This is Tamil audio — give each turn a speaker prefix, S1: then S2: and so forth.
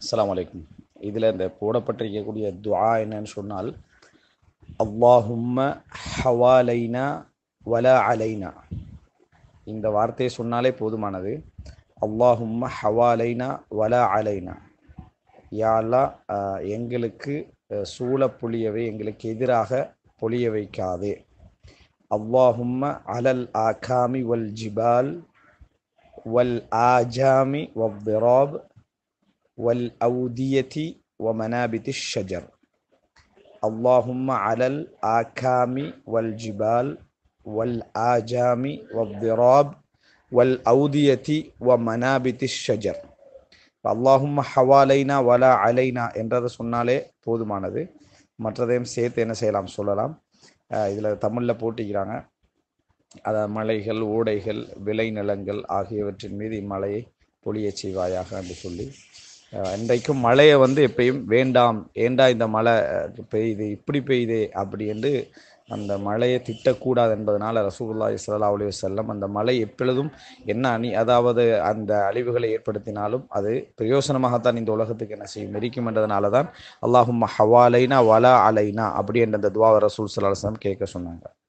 S1: அஸ்ஸலாமு அலைக்கும் இதில் இந்த போடப்பட்டிருக்கக்கூடிய துஆ என்னன்னு சொன்னால் அல்லாஹும்ம ஹவாலைனா வலா அலைனா இந்த வார்த்தையை சொன்னாலே போதுமானது அல்லாஹும்ம ஹவாலைனா வலா அலைனா யாழ்லா எங்களுக்கு அஹ், சூழ பொழியவை எங்களுக்கு எதிராக பொழிய வைக்காதே அல்லாஹும்ம அலல் ஆகாமி வல் ஜிபால் வல் ஆஜாமி வவ்விராப் வல் அவுதியதி ومنابت الشجر اللهم على الآكام والجبال والآجام والضراب والأودية ومنابت الشجر اللهم حوالينا ولا علينا என்றதை சொன்னாலே போதுமானது மற்றதையும் சேர்த்து என்ன செய்யலாம் சொல்லலாம் இதில் தமிழில் போட்டிக்கிறாங்க அத மலைகள் ஓடைகள் விளைநிலங்கள் ஆகியவற்றின் மீது இம்மலையை பொழியச் செய்வாயாக என்று சொல்லி அஹ், இன்றைக்கும் மழையை வந்து எப்பயும் வேண்டாம் ஏண்டா இந்த மழை அஹ், பெய்யுது இப்படி பெய்யுதே அப்படி என்று அந்த மழையை திட்டக்கூடாது என்பதனால் ரசூலுல்லாஹி ஸல்லல்லாஹு அலைஹி வஸல்லம் அந்த மழை எப்பொழுதும் என்ன அணி அதாவது அந்த அழிவுகளை ஏற்படுத்தினாலும் அது பிரயோசனமாகத்தான் இந்த உலகத்துக்கு என்ன செய்யும் இருக்கும் என்றதுனால தான் அல்லாஹும்ம ஹவாலைனா வலா அலைனா அப்படி என்ற அந்த துவா ரசூல் ஸல்லல்லாஹு அலைஹி வஸல்லம் கேட்க சொன்னாங்க